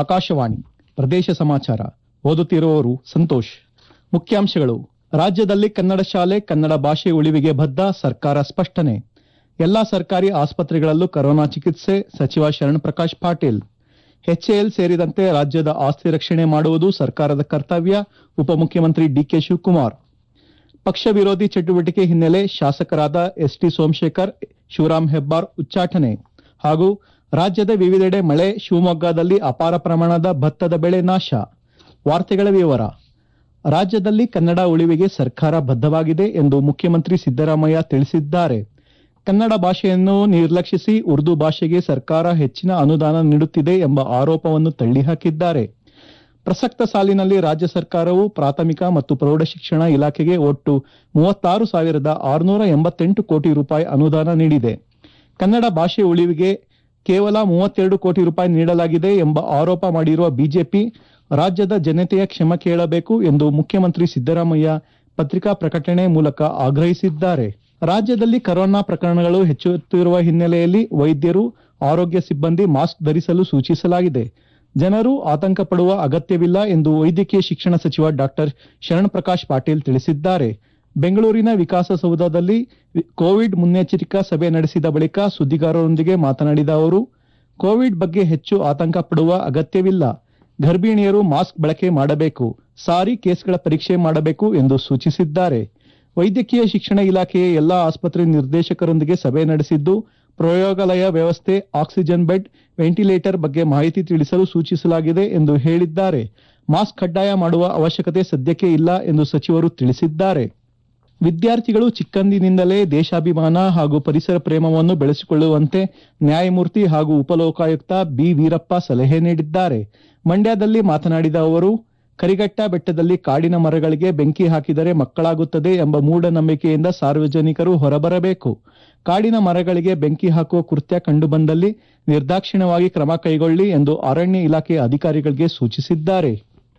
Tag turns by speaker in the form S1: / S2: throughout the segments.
S1: ಆಕಾಶವಾಣಿ ಪ್ರದೇಶ ಸಮಾಚಾರ ಓದುತ್ತಿರುವವರು ಸಂತೋಷ್ ಮುಖ್ಯಾಂಶಗಳು ರಾಜ್ಯದಲ್ಲಿ ಕನ್ನಡ ಶಾಲೆ ಕನ್ನಡ ಭಾಷೆ ಉಳಿವಿಗೆ ಬದ್ಧ ಸರ್ಕಾರ ಸ್ಪಷ್ಟನೆ ಎಲ್ಲಾ ಸರ್ಕಾರಿ ಆಸ್ಪತ್ರೆಗಳಲ್ಲೂ ಕೊರೋನಾ ಚಿಕಿತ್ಸೆ ಸಚಿವ ಶರಣ್ ಪ್ರಕಾಶ್ ಪಾಟೀಲ್ ಎಚ್ಎಎಲ್ ಸೇರಿದಂತೆ ರಾಜ್ಯದ ಆಸ್ತಿ ರಕ್ಷಣೆ ಮಾಡುವುದು ಸರ್ಕಾರದ ಕರ್ತವ್ಯ ಉಪಮುಖ್ಯಮಂತ್ರಿ ಡಿಕೆ ಶಿವಕುಮಾರ್ ಪಕ್ಷ ವಿರೋಧಿ ಚಟುವಟಿಕೆ ಹಿನ್ನೆಲೆ ಶಾಸಕರಾದ ಎಸ್ಟಿ ಸೋಮಶೇಖರ್ ಶಿವರಾಂ ಹೆಬ್ಬಾರ್ ಉಚ್ಚಾಟನೆ ಹಾಗೂ ರಾಜ್ಯದ ವಿವಿಧೆಡೆ ಮಳೆ ಶಿವಮೊಗ್ಗದಲ್ಲಿ ಅಪಾರ ಪ್ರಮಾಣದ ಭತ್ತದ ಬೆಳೆ ನಾಶ ವಾರ್ತೆಗಳ ವಿವರ ರಾಜ್ಯದಲ್ಲಿ ಕನ್ನಡ ಉಳಿವಿಗೆ ಸರ್ಕಾರ ಬದ್ಧವಾಗಿದೆ ಎಂದು ಮುಖ್ಯಮಂತ್ರಿ ಸಿದ್ದರಾಮಯ್ಯ ತಿಳಿಸಿದ್ದಾರೆ ಕನ್ನಡ ಭಾಷೆಯನ್ನು ನಿರ್ಲಕ್ಷಿಸಿ ಉರ್ದು ಭಾಷೆಗೆ ಸರ್ಕಾರ ಹೆಚ್ಚಿನ ಅನುದಾನ ನೀಡುತ್ತಿದೆ ಎಂಬ ಆರೋಪವನ್ನು ತಳ್ಳಿಹಾಕಿದ್ದಾರೆ ಪ್ರಸಕ್ತ ಸಾಲಿನಲ್ಲಿ ರಾಜ್ಯ ಸರ್ಕಾರವು ಪ್ರಾಥಮಿಕ ಮತ್ತು ಪ್ರೌಢಶಿಕ್ಷಣ ಇಲಾಖೆಗೆ ಒಟ್ಟು ಮೂವತ್ತಾರು ಸಾವಿರದ ಆರುನೂರ ಎಂಬತ್ತೆಂಟು ಕೋಟಿ ರೂಪಾಯಿ ಅನುದಾನ ನೀಡಿದೆ ಕನ್ನಡ ಭಾಷೆ ಉಳಿವಿಗೆ ಕೇವಲ ಮೂವತ್ತೆರಡು ಕೋಟಿ ರೂಪಾಯಿ ನೀಡಲಾಗಿದೆ ಎಂಬ ಆರೋಪ ಮಾಡಿರುವ ಬಿಜೆಪಿ ರಾಜ್ಯದ ಜನತೆಯ ಕ್ಷಮೆ ಕೇಳಬೇಕು ಎಂದು ಮುಖ್ಯಮಂತ್ರಿ ಸಿದ್ದರಾಮಯ್ಯ ಪತ್ರಿಕಾ ಪ್ರಕಟಣೆ ಮೂಲಕ ಆಗ್ರಹಿಸಿದ್ದಾರೆ ರಾಜ್ಯದಲ್ಲಿ ಕೊರೋನಾ ಪ್ರಕರಣಗಳು ಹೆಚ್ಚುತ್ತಿರುವ ಹಿನ್ನೆಲೆಯಲ್ಲಿ ವೈದ್ಯರು ಆರೋಗ್ಯ ಸಿಬ್ಬಂದಿ ಮಾಸ್ಕ್ ಧರಿಸಲು ಸೂಚಿಸಲಾಗಿದೆ ಜನರು ಆತಂಕ ಪಡುವ ಅಗತ್ಯವಿಲ್ಲ ಎಂದು ವೈದ್ಯಕೀಯ ಶಿಕ್ಷಣ ಸಚಿವ ಡಾಕ್ಟರ್ ಶರಣ್ ಪ್ರಕಾಶ್ ಪಾಟೀಲ್ ತಿಳಿಸಿದ್ದಾರೆ ಬೆಂಗಳೂರಿನ ವಿಕಾಸಸೌಧದಲ್ಲಿ ಕೋವಿಡ್ ಮುನ್ನೆಚ್ಚರಿಕಾ ಸಭೆ ನಡೆಸಿದ ಬಳಿಕ ಸುದ್ದಿಗಾರರೊಂದಿಗೆ ಮಾತನಾಡಿದ ಅವರು ಕೋವಿಡ್ ಬಗ್ಗೆ ಹೆಚ್ಚು ಆತಂಕ ಪಡುವ ಅಗತ್ಯವಿಲ್ಲ ಗರ್ಭಿಣಿಯರು ಮಾಸ್ಕ್ ಬಳಕೆ ಮಾಡಬೇಕು ಸಾರಿ ಕೇಸ್ಗಳ ಪರೀಕ್ಷೆ ಮಾಡಬೇಕು ಎಂದು ಸೂಚಿಸಿದ್ದಾರೆ ವೈದ್ಯಕೀಯ ಶಿಕ್ಷಣ ಇಲಾಖೆಯ ಎಲ್ಲಾ ಆಸ್ಪತ್ರೆ ನಿರ್ದೇಶಕರೊಂದಿಗೆ ಸಭೆ ನಡೆಸಿದ್ದು ಪ್ರಯೋಗಾಲಯ ವ್ಯವಸ್ಥೆ ಆಕ್ಸಿಜನ್ ಬೆಡ್ ವೆಂಟಿಲೇಟರ್ ಬಗ್ಗೆ ಮಾಹಿತಿ ತಿಳಿಸಲು ಸೂಚಿಸಲಾಗಿದೆ ಎಂದು ಹೇಳಿದ್ದಾರೆ ಮಾಸ್ಕ್ ಕಡ್ಡಾಯ ಮಾಡುವ ಅವಶ್ಯಕತೆ ಸದ್ಯಕ್ಕೆ ಇಲ್ಲ ಎಂದು ಸಚಿವರು ತಿಳಿಸಿದ್ದಾರೆ ವಿದ್ಯಾರ್ಥಿಗಳು ಚಿಕ್ಕಂದಿನಿಂದಲೇ ದೇಶಾಭಿಮಾನ ಹಾಗೂ ಪರಿಸರ ಪ್ರೇಮವನ್ನು ಬೆಳೆಸಿಕೊಳ್ಳುವಂತೆ ನ್ಯಾಯಮೂರ್ತಿ ಹಾಗೂ ಉಪಲೋಕಾಯುಕ್ತ ಬಿ ವೀರಪ್ಪ ಸಲಹೆ ನೀಡಿದ್ದಾರೆ ಮಂಡ್ಯದಲ್ಲಿ ಮಾತನಾಡಿದ ಅವರು ಕರಿಘಟ್ಟ ಬೆಟ್ಟದಲ್ಲಿ ಕಾಡಿನ ಮರಗಳಿಗೆ ಬೆಂಕಿ ಹಾಕಿದರೆ ಮಕ್ಕಳಾಗುತ್ತದೆ ಎಂಬ ಮೂಢನಂಬಿಕೆಯಿಂದ ಸಾರ್ವಜನಿಕರು ಹೊರಬರಬೇಕು ಕಾಡಿನ ಮರಗಳಿಗೆ ಬೆಂಕಿ ಹಾಕುವ ಕೃತ್ಯ ಕಂಡುಬಂದಲ್ಲಿ ನಿರ್ದಾಕ್ಷಿಣ್ಯವಾಗಿ ಕ್ರಮ ಕೈಗೊಳ್ಳಿ ಎಂದು ಅರಣ್ಯ ಇಲಾಖೆ ಅಧಿಕಾರಿಗಳಿಗೆ ಸೂಚಿಸಿದ್ದಾರೆ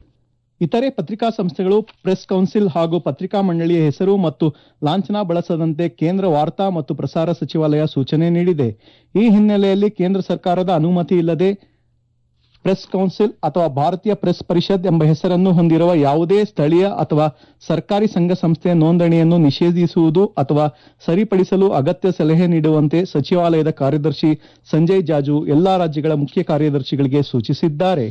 S1: ಇತರೆ ಪತ್ರಿಕಾ ಸಂಸ್ಥೆಗಳು ಪ್ರೆಸ್ ಕೌನ್ಸಿಲ್ ಹಾಗೂ ಪತ್ರಿಕಾ ಮಂಡಳಿಯ ಹೆಸರು ಮತ್ತು ಲಾಂಛನ ಬಳಸದಂತೆ ಕೇಂದ್ರ ವಾರ್ತಾ ಮತ್ತು ಪ್ರಸಾರ ಸಚಿವಾಲಯ ಸೂಚನೆ ನೀಡಿದೆ ಈ ಹಿನ್ನೆಲೆಯಲ್ಲಿ ಕೇಂದ್ರ ಸರ್ಕಾರದ ಅನುಮತಿ ಇಲ್ಲದೆ ಪ್ರೆಸ್ ಕೌನ್ಸಿಲ್ ಅಥವಾ ಭಾರತೀಯ ಪ್ರೆಸ್ ಪರಿಷತ್ ಎಂಬ ಹೆಸರನ್ನು ಹೊಂದಿರುವ ಯಾವುದೇ ಸ್ಥಳೀಯ ಅಥವಾ ಸರ್ಕಾರಿ ಸಂಘ ಸಂಸ್ಥೆಯ ನೋಂದಣಿಯನ್ನು ನಿಷೇಧಿಸುವುದು ಅಥವಾ ಸರಿಪಡಿಸಲು ಅಗತ್ಯ ಸಲಹೆ ನೀಡುವಂತೆ ಸಚಿವಾಲಯದ ಕಾರ್ಯದರ್ಶಿ ಸಂಜಯ್ ಜಾಜು ಎಲ್ಲಾ ರಾಜ್ಯಗಳ ಮುಖ್ಯ ಕಾರ್ಯದರ್ಶಿಗಳಿಗೆ ಸೂಚಿಸಿದ್ದಾರೆ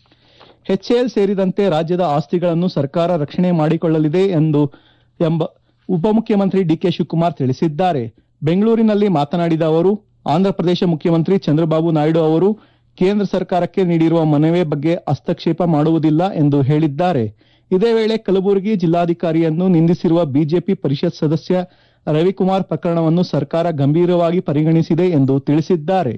S1: ಎಚ್ಎಎಲ್ ಸೇರಿದಂತೆ ರಾಜ್ಯದ ಆಸ್ತಿಗಳನ್ನು ಸರ್ಕಾರ ರಕ್ಷಣೆ ಮಾಡಿಕೊಳ್ಳಲಿದೆ ಎಂದು ಎಂಬ ಉಪಮುಖ್ಯಮಂತ್ರಿ ಡಿಕೆ ಶಿವಕುಮಾರ್ ತಿಳಿಸಿದ್ದಾರೆ ಬೆಂಗಳೂರಿನಲ್ಲಿ ಮಾತನಾಡಿದ ಅವರು ಆಂಧ್ರಪ್ರದೇಶ ಮುಖ್ಯಮಂತ್ರಿ ಚಂದ್ರಬಾಬು ನಾಯ್ಡು ಅವರು ಕೇಂದ್ರ ಸರ್ಕಾರಕ್ಕೆ ನೀಡಿರುವ ಮನವಿ ಬಗ್ಗೆ ಹಸ್ತಕ್ಷೇಪ ಮಾಡುವುದಿಲ್ಲ ಎಂದು ಹೇಳಿದ್ದಾರೆ ಇದೇ ವೇಳೆ ಕಲಬುರಗಿ ಜಿಲ್ಲಾಧಿಕಾರಿಯನ್ನು ನಿಂದಿಸಿರುವ ಬಿಜೆಪಿ ಪರಿಷತ್ ಸದಸ್ಯ ರವಿಕುಮಾರ್ ಪ್ರಕರಣವನ್ನು ಸರ್ಕಾರ ಗಂಭೀರವಾಗಿ ಪರಿಗಣಿಸಿದೆ ಎಂದು ತಿಳಿಸಿದ್ದಾರೆ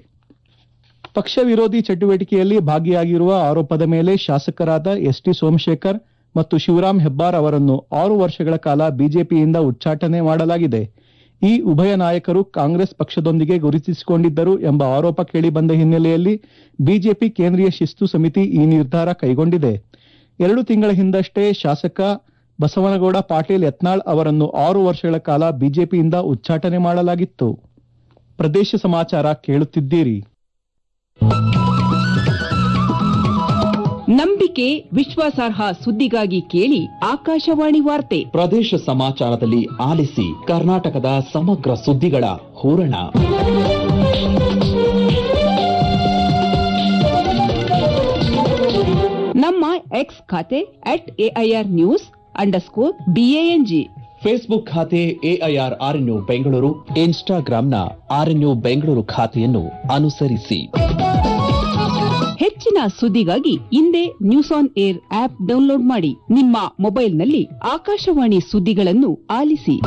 S1: ಪಕ್ಷ ವಿರೋಧಿ ಚಟುವಟಿಕೆಯಲ್ಲಿ ಭಾಗಿಯಾಗಿರುವ ಆರೋಪದ ಮೇಲೆ ಶಾಸಕರಾದ ಎಸ್ಟಿ ಸೋಮಶೇಖರ್ ಮತ್ತು ಶಿವರಾಂ ಹೆಬ್ಬಾರ್ ಅವರನ್ನು ಆರು ವರ್ಷಗಳ ಕಾಲ ಬಿಜೆಪಿಯಿಂದ ಉಚ್ಚಾಟನೆ ಮಾಡಲಾಗಿದೆ ಈ ಉಭಯ ನಾಯಕರು ಕಾಂಗ್ರೆಸ್ ಪಕ್ಷದೊಂದಿಗೆ ಗುರುತಿಸಿಕೊಂಡಿದ್ದರು ಎಂಬ ಆರೋಪ ಕೇಳಿಬಂದ ಹಿನ್ನೆಲೆಯಲ್ಲಿ ಬಿಜೆಪಿ ಕೇಂದ್ರೀಯ ಶಿಸ್ತು ಸಮಿತಿ ಈ ನಿರ್ಧಾರ ಕೈಗೊಂಡಿದೆ ಎರಡು ತಿಂಗಳ ಹಿಂದಷ್ಟೇ ಶಾಸಕ ಬಸವನಗೌಡ ಪಾಟೀಲ್ ಯತ್ನಾಳ್ ಅವರನ್ನು ಆರು ವರ್ಷಗಳ ಕಾಲ ಬಿಜೆಪಿಯಿಂದ ಉಚ್ಚಾಟನೆ ಮಾಡಲಾಗಿತ್ತು ಪ್ರದೇಶ ಸಮಾಚಾರ ಕೇಳುತ್ತಿದ್ದೀರಿ
S2: ನಂಬಿಕೆ ವಿಶ್ವಾಸಾರ್ಹ ಸುದ್ದಿಗಾಗಿ ಕೇಳಿ ಆಕಾಶವಾಣಿ ವಾರ್ತೆ
S3: ಪ್ರದೇಶ ಸಮಾಚಾರದಲ್ಲಿ ಆಲಿಸಿ ಕರ್ನಾಟಕದ ಸಮಗ್ರ ಸುದ್ದಿಗಳ ಹೂರಣ
S2: ನಮ್ಮ ಎಕ್ಸ್ ಖಾತೆ at AIR news underscore BANG
S3: Facebook ಖಾತೆ ಎಐಆರ್ ಆರ್ಎನ್ಯು ಬೆಂಗಳೂರು ಇನ್ಸ್ಟಾಗ್ರಾಂನ ಆರ್ಎನ್ಯು ಬೆಂಗಳೂರು ಖಾತೆಯನ್ನು ಅನುಸರಿಸಿ
S2: ಹೆಚ್ಚಿನ ಸುದ್ದಿಗಾಗಿ ಹಿಂದೆ news on air app download ಮಾಡಿ ನಿಮ್ಮ ಮೊಬೈಲ್ನಲ್ಲಿ ಆಕಾಶವಾಣಿ ಸುದ್ದಿಗಳನ್ನು ಆಲಿಸಿ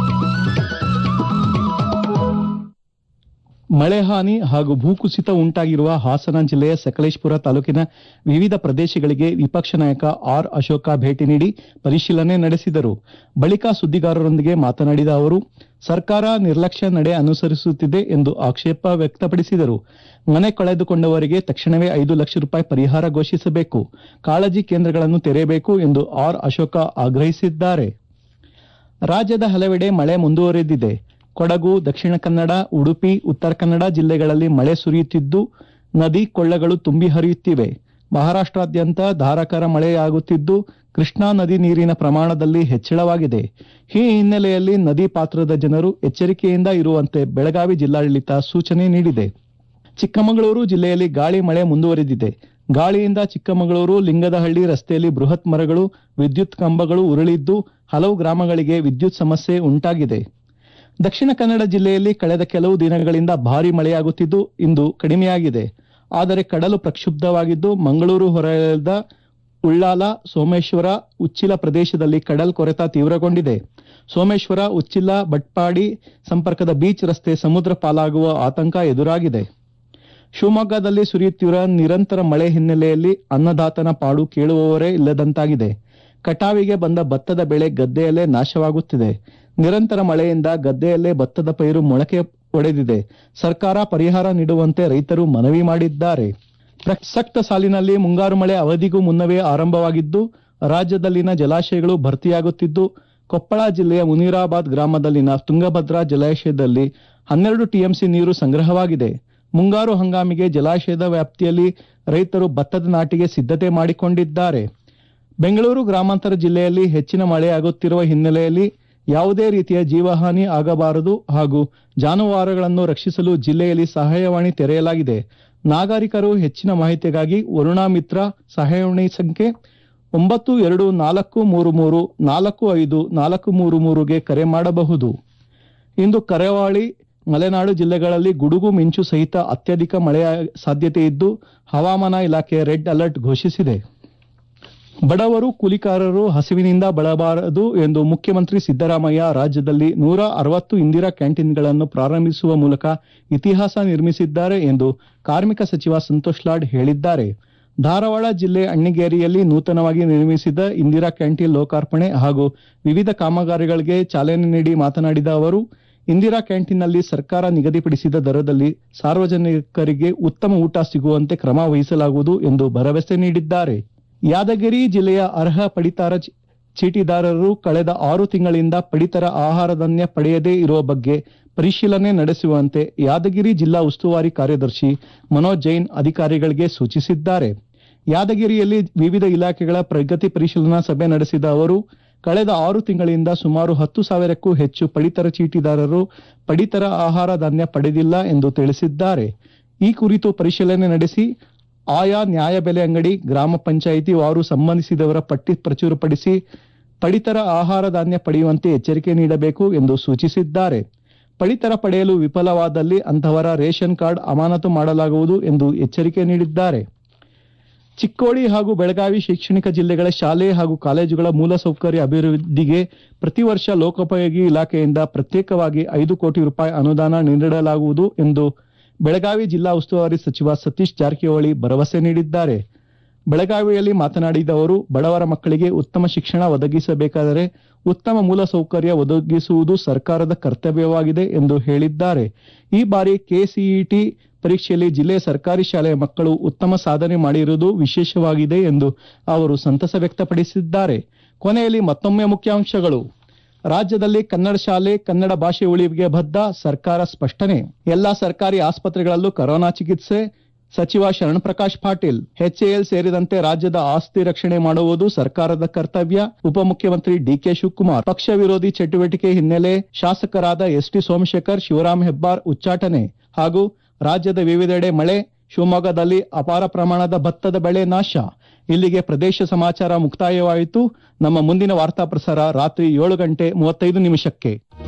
S1: ಮಳೆ ಹಾನಿ ಹಾಗೂ ಭೂಕುಸಿತ ಉಂಟಾಗಿರುವ ಹಾಸನ ಜಿಲ್ಲೆಯ ಸಕಲೇಶಪುರ ತಾಲೂಕಿನ ವಿವಿಧ ಪ್ರದೇಶಗಳಿಗೆ ವಿಪಕ್ಷ ನಾಯಕ ಆರ್ ಅಶೋಕ ಭೇಟಿ ನೀಡಿ ಪರಿಶೀಲನೆ ನಡೆಸಿದರು ಬಳಿಕ ಸುದ್ದಿಗಾರರೊಂದಿಗೆ ಮಾತನಾಡಿದ ಅವರು ಸರ್ಕಾರ ನಿರ್ಲಕ್ಷ್ಯ ನಡೆ ಅನುಸರಿಸುತ್ತಿದೆ ಎಂದು ಆಕ್ಷೇಪ ವ್ಯಕ್ತಪಡಿಸಿದರು ಮನೆ ಕಳೆದುಕೊಂಡವರಿಗೆ ತಕ್ಷಣವೇ ಐದು ಲಕ್ಷ ರೂಪಾಯಿ ಪರಿಹಾರ ಘೋಷಿಸಬೇಕು ಕಾಳಜಿ ಕೇಂದ್ರಗಳನ್ನು ತೆರೆಯಬೇಕು ಎಂದು ಆರ್ ಅಶೋಕ ಆಗ್ರಹಿಸಿದ್ದಾರೆ ರಾಜ್ಯದ ಹಲವೆಡೆ ಮಳೆ ಮುಂದುವರೆದಿದೆ ಕೊಡಗು ದಕ್ಷಿಣ ಕನ್ನಡ ಉಡುಪಿ ಉತ್ತರ ಕನ್ನಡ ಜಿಲ್ಲೆಗಳಲ್ಲಿ ಮಳೆ ಸುರಿಯುತ್ತಿದ್ದು ನದಿ ಕೊಳ್ಳಗಳು ತುಂಬಿ ಹರಿಯುತ್ತಿವೆ ಮಹಾರಾಷ್ಟ್ರಾದ್ಯಂತ ಧಾರಾಕಾರ ಮಳೆಯಾಗುತ್ತಿದ್ದು ಕೃಷ್ಣಾ ನದಿ ನೀರಿನ ಪ್ರಮಾಣದಲ್ಲಿ ಹೆಚ್ಚಳವಾಗಿದೆ ಈ ಹಿನ್ನೆಲೆಯಲ್ಲಿ ನದಿ ಪಾತ್ರದ ಜನರು ಎಚ್ಚರಿಕೆಯಿಂದ ಇರುವಂತೆ ಬೆಳಗಾವಿ ಜಿಲ್ಲಾಡಳಿತ ಸೂಚನೆ ನೀಡಿದೆ ಚಿಕ್ಕಮಗಳೂರು ಜಿಲ್ಲೆಯಲ್ಲಿ ಗಾಳಿ ಮಳೆ ಮುಂದುವರೆದಿದೆ ಗಾಳಿಯಿಂದ ಚಿಕ್ಕಮಗಳೂರು ಲಿಂಗದಹಳ್ಳಿ ರಸ್ತೆಯಲ್ಲಿ ಬೃಹತ್ ಮರಗಳು ವಿದ್ಯುತ್ ಕಂಬಗಳು ಉರುಳಿದ್ದು ಹಲವು ಗ್ರಾಮಗಳಿಗೆ ವಿದ್ಯುತ್ ಸಮಸ್ಯೆ ಉಂಟಾಗಿದೆ ದಕ್ಷಿಣ ಕನ್ನಡ ಜಿಲ್ಲೆಯಲ್ಲಿ ಕಳೆದ ಕೆಲವು ದಿನಗಳಿಂದ ಭಾರೀ ಮಳೆಯಾಗುತ್ತಿದ್ದು ಇಂದು ಕಡಿಮೆಯಾಗಿದೆ ಆದರೆ ಕಡಲು ಪ್ರಕ್ಷುಬ್ಧವಾಗಿದ್ದು ಮಂಗಳೂರು ಹೊರಯದ ಉಳ್ಳಾಲ ಸೋಮೇಶ್ವರ ಉಚ್ಚಿಲ ಪ್ರದೇಶದಲ್ಲಿ ಕಡಲ್ ಕೊರೆತ ತೀವ್ರಗೊಂಡಿದೆ ಸೋಮೇಶ್ವರ ಉಚ್ಚಿಲ ಬಟ್ಪಾಡಿ ಸಂಪರ್ಕದ ಬೀಚ್ ರಸ್ತೆ ಸಮುದ್ರ ಪಾಲಾಗುವ ಆತಂಕ ಎದುರಾಗಿದೆ ಶಿವಮೊಗ್ಗದಲ್ಲಿ ಸುರಿಯುತ್ತಿರುವ ನಿರಂತರ ಮಳೆ ಹಿನ್ನೆಲೆಯಲ್ಲಿ ಅನ್ನದಾತನ ಪಾಡು ಕೇಳುವವರೇ ಇಲ್ಲದಂತಾಗಿದೆ ಕಟಾವಿಗೆ ಬಂದ ಭತ್ತದ ಬೆಳೆ ಗದ್ದೆಯಲ್ಲೇ ನಾಶವಾಗುತ್ತಿದೆ ನಿರಂತರ ಮಳೆಯಿಂದ ಗದ್ದೆಯಲ್ಲೇ ಭತ್ತದ ಪೈರು ಮೊಳಕೆ ಒಡೆದಿದೆ ಸರ್ಕಾರ ಪರಿಹಾರ ನೀಡುವಂತೆ ರೈತರು ಮನವಿ ಮಾಡಿದ್ದಾರೆ ಪ್ರಸಕ್ತ ಸಾಲಿನಲ್ಲಿ ಮುಂಗಾರು ಮಳೆ ಅವಧಿಗೂ ಮುನ್ನವೇ ಆರಂಭವಾಗಿದ್ದು ರಾಜ್ಯದಲ್ಲಿನ ಜಲಾಶಯಗಳು ಭರ್ತಿಯಾಗುತ್ತಿದ್ದು ಕೊಪ್ಪಳ ಜಿಲ್ಲೆಯ ಮುನೀರಾಬಾದ್ ಗ್ರಾಮದಲ್ಲಿನ ತುಂಗಭದ್ರಾ ಜಲಾಶಯದಲ್ಲಿ ಹನ್ನೆರಡು ಟಿಎಂಸಿ ನೀರು ಸಂಗ್ರಹವಾಗಿದೆ ಮುಂಗಾರು ಹಂಗಾಮಿಗೆ ಜಲಾಶಯದ ವ್ಯಾಪ್ತಿಯಲ್ಲಿ ರೈತರು ಭತ್ತದ ನಾಟಿಗೆ ಸಿದ್ಧತೆ ಮಾಡಿಕೊಂಡಿದ್ದಾರೆ ಬೆಂಗಳೂರು ಗ್ರಾಮಾಂತರ ಜಿಲ್ಲೆಯಲ್ಲಿ ಹೆಚ್ಚಿನ ಮಳೆಯಾಗುತ್ತಿರುವ ಹಿನ್ನೆಲೆಯಲ್ಲಿ ಯಾವುದೇ ರೀತಿಯ ಜೀವಹಾನಿ ಆಗಬಾರದು ಹಾಗೂ ಜಾನುವಾರುಗಳನ್ನು ರಕ್ಷಿಸಲು ಜಿಲ್ಲೆಯಲ್ಲಿ ಸಹಾಯವಾಣಿ ತೆರೆಯಲಾಗಿದೆ ನಾಗರಿಕರು ಹೆಚ್ಚಿನ ಮಾಹಿತಿಗಾಗಿ ವರುಣಾ ಮಿತ್ರ ಸಹಾಯವಾಣಿ ಸಂಖ್ಯೆ ಒಂಬತ್ತು ಎರಡು ನಾಲ್ಕು ಮೂರು ಮೂರು ನಾಲ್ಕು ಐದು ನಾಲ್ಕು ಮೂರು ಮೂರುಗೆ ಕರೆ ಮಾಡಬಹುದು ಇಂದು ಕರಾವಳಿ ಮಲೆನಾಡು ಜಿಲ್ಲೆಗಳಲ್ಲಿ ಗುಡುಗು ಮಿಂಚು ಸಹಿತ ಅತ್ಯಧಿಕ ಮಳೆಯ ಸಾಧ್ಯತೆ ಇದ್ದು ಹವಾಮಾನ ಇಲಾಖೆ ರೆಡ್ ಅಲರ್ಟ್ ಘೋಷಿಸಿದೆ ಬಡವರು ಕೂಲಿಕಾರರು ಹಸಿವಿನಿಂದ ಬಳಬಾರದು ಎಂದು ಮುಖ್ಯಮಂತ್ರಿ ಸಿದ್ದರಾಮಯ್ಯ ರಾಜ್ಯದಲ್ಲಿ ನೂರ ಅರವತ್ತು ಇಂದಿರಾ ಕ್ಯಾಂಟೀನ್ಗಳನ್ನು ಪ್ರಾರಂಭಿಸುವ ಮೂಲಕ ಇತಿಹಾಸ ನಿರ್ಮಿಸಿದ್ದಾರೆ ಎಂದು ಕಾರ್ಮಿಕ ಸಚಿವ ಸಂತೋಷ್ ಲಾಡ್ ಹೇಳಿದ್ದಾರೆ ಧಾರವಾಡ ಜಿಲ್ಲೆ ಅಣ್ಣಿಗೇರಿಯಲ್ಲಿ ನೂತನವಾಗಿ ನಿರ್ಮಿಸಿದ ಇಂದಿರಾ ಕ್ಯಾಂಟೀನ್ ಲೋಕಾರ್ಪಣೆ ಹಾಗೂ ವಿವಿಧ ಕಾಮಗಾರಿಗಳಿಗೆ ಚಾಲನೆ ನೀಡಿ ಮಾತನಾಡಿದ ಅವರು ಇಂದಿರಾ ಕ್ಯಾಂಟೀನ್ನಲ್ಲಿ ಸರ್ಕಾರ ನಿಗದಿಪಡಿಸಿದ ದರದಲ್ಲಿ ಸಾರ್ವಜನಿಕರಿಗೆ ಉತ್ತಮ ಊಟ ಸಿಗುವಂತೆ ಕ್ರಮ ವಹಿಸಲಾಗುವುದು ಎಂದು ಭರವಸೆ ನೀಡಿದ್ದಾರೆ ಯಾದಗಿರಿ ಜಿಲ್ಲೆಯ ಅರ್ಹ ಪಡಿತರ ಚ- ಚೀಟಿದಾರರು ಕಳೆದ ಆರು ತಿಂಗಳಿಂದ ಪಡಿತರ ಆಹಾರಧಾನ್ಯ ಪಡೆಯದೇ ಇರುವ ಬಗ್ಗೆ ಪರಿಶೀಲನೆ ನಡೆಸುವಂತೆ ಯಾದಗಿರಿ ಜಿಲ್ಲಾ ಉಸ್ತುವಾರಿ ಕಾರ್ಯದರ್ಶಿ ಮನೋಜ್ ಜೈನ್ ಅಧಿಕಾರಿಗಳಿಗೆ ಸೂಚಿಸಿದ್ದಾರೆ ಯಾದಗಿರಿಯಲ್ಲಿ ವಿವಿಧ ಇಲಾಖೆಗಳ ಪ್ರಗತಿ ಪರಿಶೀಲನಾ ಸಭೆ ನಡೆಸಿದ ಅವರು ಕಳೆದ ಆರು ತಿಂಗಳಿಂದ ಸುಮಾರು ಹತ್ತು ಸಾವಿರಕ್ಕೂ ಹೆಚ್ಚು ಪಡಿತರ ಚೀಟಿದಾರರು ಪಡಿತರ ಆಹಾರ ಧಾನ್ಯ ಪಡೆದಿಲ್ಲ ಎಂದು ತಿಳಿಸಿದ್ದಾರೆ ಈ ಕುರಿತು ಪರಿಶೀಲನೆ ನಡೆಸಿ ಆಯಾ ನ್ಯಾಯಬೆಲೆ ಅಂಗಡಿ ಗ್ರಾಮ ಪಂಚಾಯಿತಿ ವಾರು ಸಂಬಂಧಿಸಿದವರ ಪಟ್ಟಿ ಪ್ರಚುರಪಡಿಸಿ ಪಡಿತರ ಆಹಾರ ಧಾನ್ಯ ಪಡೆಯುವಂತೆ ಎಚ್ಚರಿಕೆ ನೀಡಬೇಕು ಎಂದು ಸೂಚಿಸಿದ್ದಾರೆ ಪಡಿತರ ಪಡೆಯಲು ವಿಫಲವಾದಲ್ಲಿ ಅಂತಹವರ ರೇಷನ್ ಕಾರ್ಡ್ ಅಮಾನತು ಮಾಡಲಾಗುವುದು ಎಂದು ಎಚ್ಚರಿಕೆ ನೀಡಿದ್ದಾರೆ ಚಿಕ್ಕೋಡಿ ಹಾಗೂ ಬೆಳಗಾವಿ ಶೈಕ್ಷಣಿಕ ಜಿಲ್ಲೆಗಳ ಶಾಲೆ ಹಾಗೂ ಕಾಲೇಜುಗಳ ಮೂಲಸೌಕರ್ಯ ಅಭಿವೃದ್ಧಿಗೆ ಪ್ರತಿ ವರ್ಷ ಲೋಕೋಪಯೋಗಿ ಇಲಾಖೆಯಿಂದ ಪ್ರತ್ಯೇಕವಾಗಿ ಐದು ಕೋಟಿ ರೂಪಾಯಿ ಅನುದಾನ ನೀಡಲಾಗುವುದು ಎಂದು ಬೆಳಗಾವಿ ಜಿಲ್ಲಾ ಉಸ್ತುವಾರಿ ಸಚಿವ ಸತೀಶ್ ಜಾರಕಿಹೊಳಿ ಭರವಸೆ ನೀಡಿದ್ದಾರೆ ಬೆಳಗಾವಿಯಲ್ಲಿ ಮಾತನಾಡಿದ ಅವರು ಬಡವರ ಮಕ್ಕಳಿಗೆ ಉತ್ತಮ ಶಿಕ್ಷಣ ಒದಗಿಸಬೇಕಾದರೆ ಉತ್ತಮ ಮೂಲಸೌಕರ್ಯ ಒದಗಿಸುವುದು ಸರ್ಕಾರದ ಕರ್ತವ್ಯವಾಗಿದೆ ಎಂದು ಹೇಳಿದ್ದಾರೆ ಈ ಬಾರಿ ಕೆಸಿಇಟಿ ಪರೀಕ್ಷೆಯಲ್ಲಿ ಜಿಲ್ಲೆಯ ಸರ್ಕಾರಿ ಶಾಲೆಯ ಮಕ್ಕಳು ಉತ್ತಮ ಸಾಧನೆ ಮಾಡಿರುವುದು ವಿಶೇಷವಾಗಿದೆ ಎಂದು ಅವರು ಸಂತಸ ವ್ಯಕ್ತಪಡಿಸಿದ್ದಾರೆ ಕೊನೆಯಲ್ಲಿ ಮತ್ತೊಮ್ಮೆ ಮುಖ್ಯಾಂಶಗಳು ರಾಜ್ಯದಲ್ಲಿ ಕನ್ನಡ ಶಾಲೆ ಕನ್ನಡ ಭಾಷೆ ಉಳಿವಿಗೆ ಬದ್ಧ ಸರ್ಕಾರ ಸ್ಪಷ್ಟನೆ ಎಲ್ಲಾ ಸರ್ಕಾರಿ ಆಸ್ಪತ್ರೆಗಳಲ್ಲೂ ಕೊರೋನಾ ಚಿಕಿತ್ಸೆ ಸಚಿವ ಶರಣ್ ಪ್ರಕಾಶ್ ಪಾಟೀಲ್ ಎಚ್ಎಎಲ್ ಸೇರಿದಂತೆ ರಾಜ್ಯದ ಆಸ್ತಿ ರಕ್ಷಣೆ ಮಾಡುವುದು ಸರ್ಕಾರದ ಕರ್ತವ್ಯ ಉಪಮುಖ್ಯಮಂತ್ರಿ ಡಿಕೆ ಶಿವಕುಮಾರ್ ಪಕ್ಷ ವಿರೋಧಿ ಚಟುವಟಿಕೆ ಹಿನ್ನೆಲೆ ಶಾಸಕರಾದ ಎಸ್ಟಿ ಸೋಮಶೇಖರ್ ಶಿವರಾಮ್ ಹೆಬ್ಬಾರ್ ಉಚ್ಚಾಟನೆ ಹಾಗೂ ರಾಜ್ಯದ ವಿವಿಧೆಡೆ ಮಳೆ ಶಿವಮೊಗ್ಗದಲ್ಲಿ ಅಪಾರ ಪ್ರಮಾಣದ ಭತ್ತದ ಬೆಳೆ ನಾಶ ಇಲ್ಲಿಗೆ ಪ್ರದೇಶ ಸಮಾಚಾರ ಮುಕ್ತಾಯವಾಯಿತು ನಮ್ಮ ಮುಂದಿನ ವಾರ್ತಾ ಪ್ರಸಾರ ರಾತ್ರಿ ಏಳು ಗಂಟೆ ಮೂವತ್ತೈದು ನಿಮಿಷಕ್ಕೆ